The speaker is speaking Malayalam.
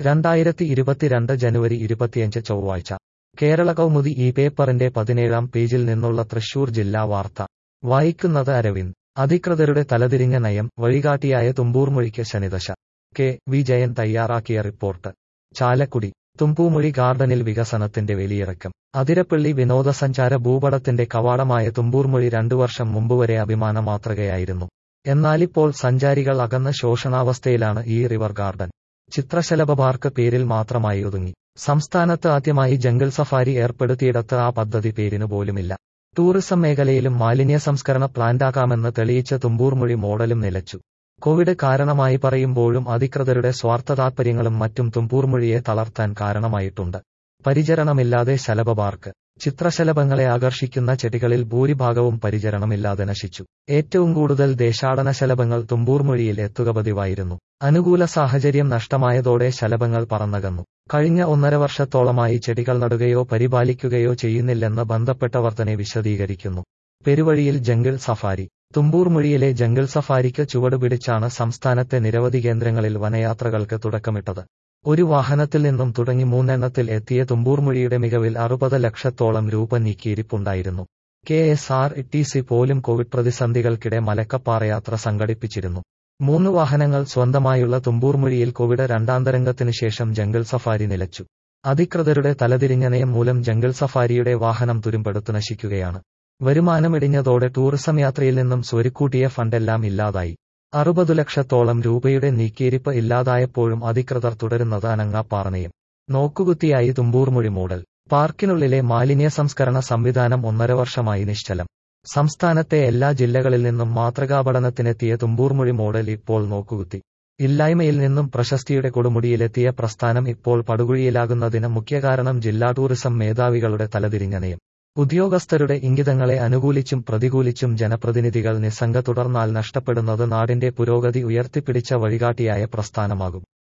രണ്ടായിരത്തി ഇരുപത്തിരണ്ട് ജനുവരി ഇരുപത്തിയഞ്ച് ചൊവ്വാഴ്ച കേരള കൗമുദി ഈ പേപ്പറിന്റെ പതിനേഴാം പേജിൽ നിന്നുള്ള തൃശൂർ ജില്ലാ വാർത്ത വായിക്കുന്നത് അരവിന്ദ് അധികൃതരുടെ തലതിരിഞ്ഞ നയം വഴികാട്ടിയായ തുമ്പൂർമൊഴിക്ക് ശനിദശ കെ വിജയൻ തയ്യാറാക്കിയ റിപ്പോർട്ട് ചാലക്കുടി തുമ്പൂമൊഴി ഗാർഡനിൽ വികസനത്തിന്റെ വെളിയിറക്കം അതിരപ്പള്ളി വിനോദസഞ്ചാര ഭൂപടത്തിന്റെ കവാടമായ തുമ്പൂർമൊഴി രണ്ടു വർഷം മുമ്പുവരെ അഭിമാന മാതൃകയായിരുന്നു എന്നാലിപ്പോൾ സഞ്ചാരികൾ അകന്ന ശോഷണാവസ്ഥയിലാണ് ഈ റിവർ ഗാർഡൻ ചിത്രശലഭ പാർക്ക് പേരിൽ മാത്രമായി ഒതുങ്ങി സംസ്ഥാനത്ത് ആദ്യമായി ജംഗിൾ സഫാരി ഏർപ്പെടുത്തിയിടത്ത് ആ പദ്ധതി പേരിനു പോലുമില്ല ടൂറിസം മേഖലയിലും മാലിന്യ സംസ്കരണ പ്ലാന്റാകാമെന്ന് തെളിയിച്ച തുമ്പൂർമൊഴി മോഡലും നിലച്ചു കോവിഡ് കാരണമായി പറയുമ്പോഴും അധികൃതരുടെ സ്വാർത്ഥ താൽപര്യങ്ങളും മറ്റും തുമ്പൂർമൊഴിയെ തളർത്താൻ കാരണമായിട്ടുണ്ട് പരിചരണമില്ലാതെ ശലഭ പാർക്ക് ചിത്രശലഭങ്ങളെ ആകർഷിക്കുന്ന ചെടികളിൽ ഭൂരിഭാഗവും പരിചരണമില്ലാതെ നശിച്ചു ഏറ്റവും കൂടുതൽ ദേശാടന ശലഭങ്ങൾ തുമ്പൂർമൊഴിയിൽ എത്തുക പതിവായിരുന്നു അനുകൂല സാഹചര്യം നഷ്ടമായതോടെ ശലഭങ്ങൾ പറന്നകന്നു കഴിഞ്ഞ ഒന്നര വർഷത്തോളമായി ചെടികൾ നടുകയോ പരിപാലിക്കുകയോ ചെയ്യുന്നില്ലെന്ന് ബന്ധപ്പെട്ടവർ തന്നെ വിശദീകരിക്കുന്നു പെരുവഴിയിൽ ജംഗിൾ സഫാരി തുമ്പൂർമൊഴിയിലെ ജംഗിൾ സഫാരിക്ക് ചുവടുപിടിച്ചാണ് സംസ്ഥാനത്തെ നിരവധി കേന്ദ്രങ്ങളിൽ വനയാത്രകൾക്ക് തുടക്കമിട്ടത് ഒരു വാഹനത്തിൽ നിന്നും തുടങ്ങി മൂന്നെണ്ണത്തിൽ എത്തിയ തുമ്പൂർമൊഴിയുടെ മികവിൽ അറുപത് ലക്ഷത്തോളം രൂപ നീക്കിയിരിപ്പുണ്ടായിരുന്നു K S R T C പോലും കോവിഡ് പ്രതിസന്ധികൾക്കിടെ മലക്കപ്പാറയാത്ര സംഘടിപ്പിച്ചിരുന്നു മൂന്ന് വാഹനങ്ങൾ സ്വന്തമായുള്ള തുമ്പൂർമൊഴിയിൽ കോവിഡ് രണ്ടാം തരംഗത്തിനു ശേഷം ജംഗിൾ സഫാരി നിലച്ചു അധികൃതരുടെ തലതിരിഞ്ഞ നയം മൂലം ജംഗിൾ സഫാരിയുടെ വാഹനം തുരുമ്പെടുത്തു നശിക്കുകയാണ് വരുമാനമിടിഞ്ഞതോടെ ടൂറിസം യാത്രയിൽ നിന്നും സ്വരുക്കൂട്ടിയ ഫണ്ടെല്ലാം ഇല്ലാതായി അറുപതു ലക്ഷത്തോളം രൂപയുടെ നീക്കിയിരിപ്പ് ഇല്ലാതായപ്പോഴും അധികൃതർ തുടരുന്നത് അനങ്ങാപ്പാറനയും നോക്കുകുത്തിയായി തുമ്പൂർമൊഴി മോഡൽ പാർക്കിനുള്ളിലെ മാലിന്യ സംസ്കരണ സംവിധാനം ഒന്നര വർഷമായി നിശ്ചലം സംസ്ഥാനത്തെ എല്ലാ ജില്ലകളിൽ നിന്നും മാതൃകാ പഠനത്തിനെത്തിയ തുമ്പൂർമൊഴി മോഡൽ ഇപ്പോൾ നോക്കുകുത്തി ഇല്ലായ്മയിൽ നിന്നും പ്രശസ്തിയുടെ കൊടുമുടിയിലെത്തിയ പ്രസ്ഥാനം ഇപ്പോൾ പടുകുഴിയിലാകുന്നതിന് മുഖ്യ കാരണം ജില്ലാ ടൂറിസം മേധാവികളുടെ തലതിരിഞ്ഞ നയം ഉദ്യോഗസ്ഥരുടെ ഇംഗിതങ്ങളെ അനുകൂലിച്ചും പ്രതികൂലിച്ചും ജനപ്രതിനിധികൾ നിസ്സംഗ തുടർന്നാൽ നഷ്ടപ്പെടുന്നത് നാടിന്റെ പുരോഗതി ഉയർത്തിപ്പിടിച്ച വഴികാട്ടിയായ പ്രസ്ഥാനമാകും